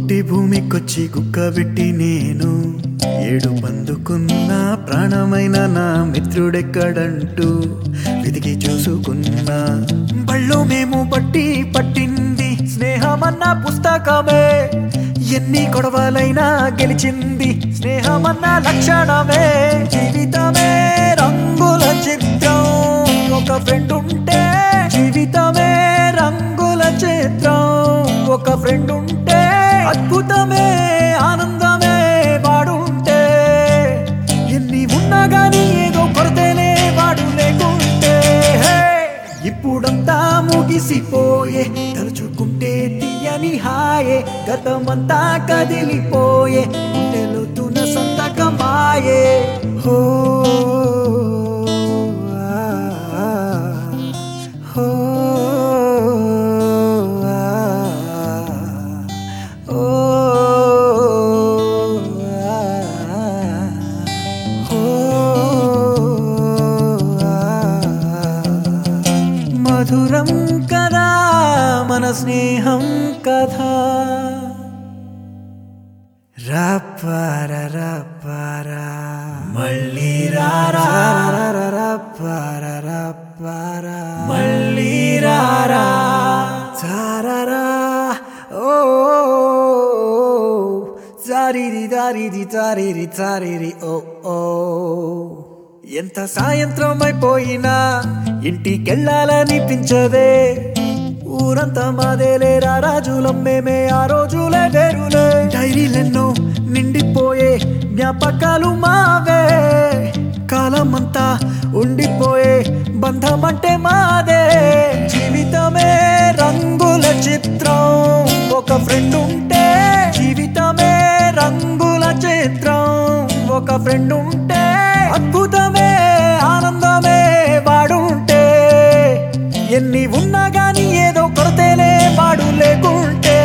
పుట్టి భూమికొచ్చి కుక్కబెట్టి నేను ఏడు పందుకున్న ప్రాణమైన నా మిత్రుడెక్కడంటూ వెతికి చూసుకున్నా బళ్ళు మేము పట్టి పట్టింది స్నేహమన్న పుస్తకమే ఎన్ని గొడవలైనా గెలిచింది స్నేహమన్న లక్షణమే జీవితమే రంగుల చిత్రం ఒక ఫ్రెండ్ ఉంటే జీవితమే రంగుల చిత్రం ఒక ఫ్రెండ్ ఉంటే అద్భుతమే ఆనందమే వాడుంటే ఎన్ని ఉన్నా గానీ ఏదో కొరతేనే వాడు లేకుంటే హే! ఇప్పుడంతా ముగిసిపోయే తలుచుకుంటే తీయని హాయే గతమంతా కదిలిపోయే గుండెలుతున్న సంతకమాయే హో ఆ, ఆ, హో ఆ, ఓ ఆ, హో మధురం కదా మన స్నేహం కథ రప్పర రప్పర మళ్ళీ రారా రప్పర రప్పర మళ్ళీ రారా చారరా ఓ జారిరి దారిరి జారిరి జారిరి ఓ ఓ ఎంత సాయంత్రం అయిపోయినా ఇంటికెళ్ళాలనిపించదే ఊరంతా మాదేలేరా రాజులం మేమే ఆ రోజులే వేరులే డైరీలెన్నో నిండిపోయే జ్ఞాపకాలు మావే కాలమంతా ఉండిపోయే బంధం అంటే మాదే జీవితమే రంగుల చిత్రం ఒక ఫ్రెండ్ ఉంటే జీవితమే రంగుల చిత్రం ఒక ఫ్రెండ్ ఉంటే అద్భుతమే ఆనందమే వాడుంటే ఎన్ని ఉన్నా గానీ ఏదో కొరతేనే వాడు లేకుంటే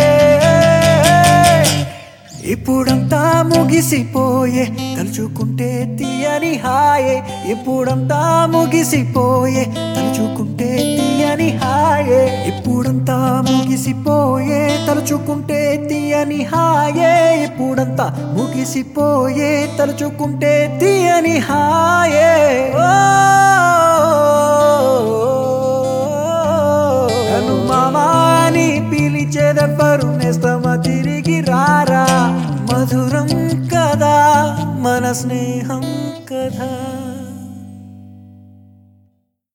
ఇప్పుడంతా ముగిసిపోయే తలుచుకుంటే తీయని హాయే ఇప్పుడంతా ముగిసిపోయే తలుచుకుంటే తీయని హాయే ఇప్పుడంతా ముగిసిపోయే తలుచుకుంటే తీయని హాయే ఇప్పుడంతా ముగిసిపోయే తలుచుకుంటే తీయని హాయే నన్ను మామాని పిలిచేదెవ్వరు నేస్తమ తిరిగి రారా మధురం కదా మన స్నేహం కదా